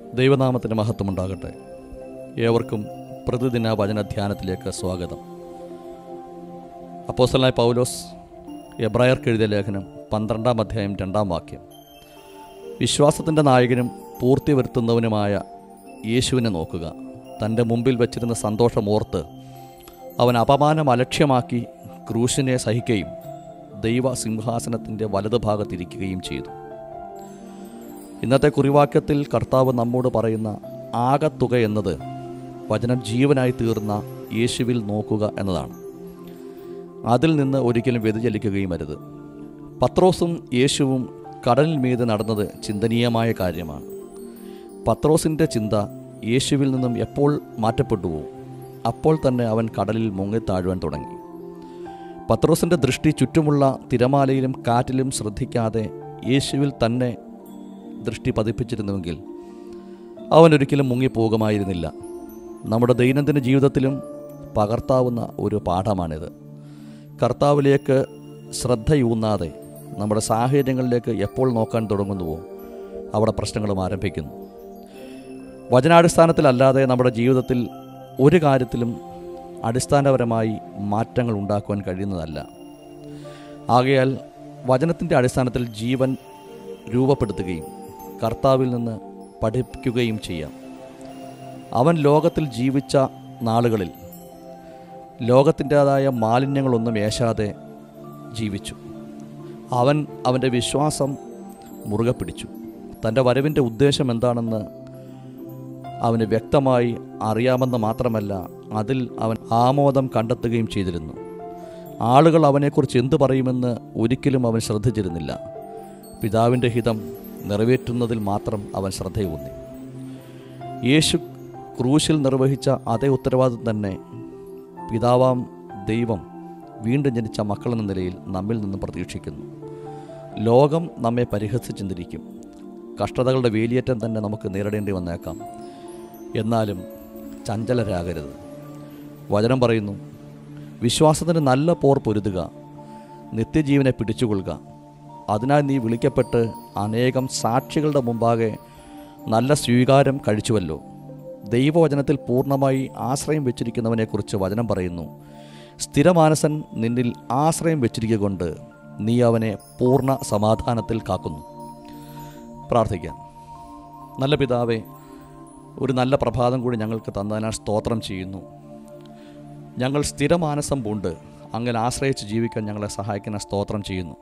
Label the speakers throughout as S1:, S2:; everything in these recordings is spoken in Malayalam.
S1: ദൈവനാമത്തിന് മഹത്വമുണ്ടാകട്ടെ ഏവർക്കും പ്രതിദിന വചന ധ്യാനത്തിലേക്ക് സ്വാഗതം അപ്പോസ്റ്റലായ പൗലോസ് എബ്രായർക്ക് എഴുതിയ ലേഖനം പന്ത്രണ്ടാം അധ്യായം രണ്ടാം വാക്യം വിശ്വാസത്തിൻ്റെ നായകനും പൂർത്തി വരുത്തുന്നവനുമായ യേശുവിനെ നോക്കുക തൻ്റെ മുമ്പിൽ വച്ചിരുന്ന സന്തോഷം ഓർത്ത് അവൻ അപമാനം അലക്ഷ്യമാക്കി ക്രൂശിനെ സഹിക്കുകയും ദൈവ സിംഹാസനത്തിൻ്റെ വലതുഭാഗത്തിരിക്കുകയും ചെയ്തു ഇന്നത്തെ കുറിവാക്യത്തിൽ കർത്താവ് നമ്മോട് പറയുന്ന ആകത്തുക എന്നത് വചനം ജീവനായി തീർന്ന യേശുവിൽ നോക്കുക എന്നതാണ് അതിൽ നിന്ന് ഒരിക്കലും വ്യതിചലിക്കുകയും അരുത് പത്രോസും യേശുവും കടലിൽ മീതെ നടന്നത് ചിന്തനീയമായ കാര്യമാണ് പത്രോസിൻ്റെ ചിന്ത യേശുവിൽ നിന്നും എപ്പോൾ മാറ്റപ്പെട്ടുവോ അപ്പോൾ തന്നെ അവൻ കടലിൽ മുങ്ങിത്താഴുവാൻ തുടങ്ങി പത്രോസിൻ്റെ ദൃഷ്ടി ചുറ്റുമുള്ള തിരമാലയിലും കാറ്റിലും ശ്രദ്ധിക്കാതെ യേശുവിൽ തന്നെ ദൃഷ്ടി പതിപ്പിച്ചിരുന്നുവെങ്കിൽ അവൻ ഒരിക്കലും മുങ്ങിപ്പോകുമായിരുന്നില്ല നമ്മുടെ ദൈനംദിന ജീവിതത്തിലും പകർത്താവുന്ന ഒരു പാഠമാണിത് കർത്താവിലേക്ക് ശ്രദ്ധയൂന്നാതെ നമ്മുടെ സാഹചര്യങ്ങളിലേക്ക് എപ്പോൾ നോക്കാൻ തുടങ്ങുന്നുവോ അവിടെ പ്രശ്നങ്ങളും ആരംഭിക്കുന്നു വചനാടിസ്ഥാനത്തിലല്ലാതെ നമ്മുടെ ജീവിതത്തിൽ ഒരു കാര്യത്തിലും അടിസ്ഥാനപരമായി മാറ്റങ്ങൾ ഉണ്ടാക്കുവാൻ കഴിയുന്നതല്ല ആകയാൽ വചനത്തിൻ്റെ അടിസ്ഥാനത്തിൽ ജീവൻ രൂപപ്പെടുത്തുകയും കർത്താവിൽ നിന്ന് പഠിപ്പിക്കുകയും ചെയ്യാം അവൻ ലോകത്തിൽ ജീവിച്ച നാളുകളിൽ ലോകത്തിൻ്റേതായ മാലിന്യങ്ങളൊന്നും ഏശാതെ ജീവിച്ചു അവൻ അവൻ്റെ വിശ്വാസം മുറുകെ പിടിച്ചു തൻ്റെ വരവിൻ്റെ ഉദ്ദേശം എന്താണെന്ന് അവന് വ്യക്തമായി അറിയാമെന്ന് മാത്രമല്ല അതിൽ അവൻ ആമോദം കണ്ടെത്തുകയും ചെയ്തിരുന്നു ആളുകൾ അവനെക്കുറിച്ച് എന്തു പറയുമെന്ന് ഒരിക്കലും അവൻ ശ്രദ്ധിച്ചിരുന്നില്ല പിതാവിൻ്റെ ഹിതം നിറവേറ്റുന്നതിൽ മാത്രം അവൻ ശ്രദ്ധയൂന്നി യേശു ക്രൂശിൽ നിർവഹിച്ച അതേ ഉത്തരവാദിത്വം തന്നെ പിതാവാം ദൈവം വീണ്ടും ജനിച്ച മക്കളെന്ന നിലയിൽ നമ്മിൽ നിന്നും പ്രതീക്ഷിക്കുന്നു ലോകം നമ്മെ പരിഹസിച്ചിരിക്കും കഷ്ടതകളുടെ വേലിയേറ്റം തന്നെ നമുക്ക് നേരിടേണ്ടി വന്നേക്കാം എന്നാലും ചഞ്ചലരാകരുത് വചനം പറയുന്നു വിശ്വാസത്തിന് നല്ല പോർ പൊരുതുക നിത്യജീവനെ പിടിച്ചുകൊള്ളുക അതിനായി നീ വിളിക്കപ്പെട്ട് അനേകം സാക്ഷികളുടെ മുമ്പാകെ നല്ല സ്വീകാരം കഴിച്ചുവല്ലോ ദൈവവചനത്തിൽ പൂർണ്ണമായി ആശ്രയം വെച്ചിരിക്കുന്നവനെക്കുറിച്ച് വചനം പറയുന്നു സ്ഥിരമാനസൻ നിന്നിൽ ആശ്രയം വെച്ചിരിക്കുക കൊണ്ട് നീ അവനെ പൂർണ്ണ സമാധാനത്തിൽ കാക്കുന്നു പ്രാർത്ഥിക്കാം നല്ല പിതാവേ ഒരു നല്ല പ്രഭാതം കൂടി ഞങ്ങൾക്ക് തന്നതിനാൽ സ്തോത്രം ചെയ്യുന്നു ഞങ്ങൾ സ്ഥിരമാനസം പൂണ്ട് അങ്ങനെ ആശ്രയിച്ച് ജീവിക്കാൻ ഞങ്ങളെ സഹായിക്കുന്ന സ്തോത്രം ചെയ്യുന്നു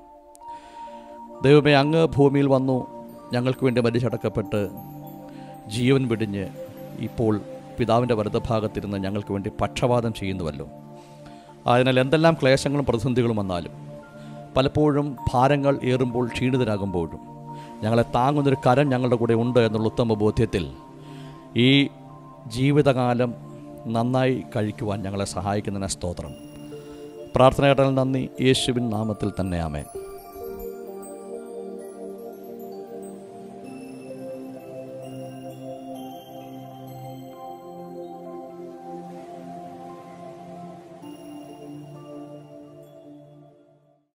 S1: ദൈവമേ അങ്ങ് ഭൂമിയിൽ വന്നു ഞങ്ങൾക്ക് വേണ്ടി മരിച്ചടക്കപ്പെട്ട് ജീവൻ വെടിഞ്ഞ് ഇപ്പോൾ പിതാവിൻ്റെ വലതുഭാഗത്തിരുന്ന് ഞങ്ങൾക്ക് വേണ്ടി പക്ഷപാതം ചെയ്യുന്നുവല്ലോ അതിനാൽ എന്തെല്ലാം ക്ലേശങ്ങളും പ്രതിസന്ധികളും വന്നാലും പലപ്പോഴും ഭാരങ്ങൾ ഏറുമ്പോൾ ക്ഷീണിതരാകുമ്പോഴും ഞങ്ങളെ താങ്ങുന്നൊരു കരം ഞങ്ങളുടെ കൂടെ ഉണ്ട് എന്നുള്ള ഉത്തമ ബോധ്യത്തിൽ ഈ ജീവിതകാലം നന്നായി കഴിക്കുവാൻ ഞങ്ങളെ സഹായിക്കുന്നതിന് സ്തോത്രം പ്രാർത്ഥന കേട്ടാൽ നന്ദി യേശുവിൻ നാമത്തിൽ തന്നെ ആമേ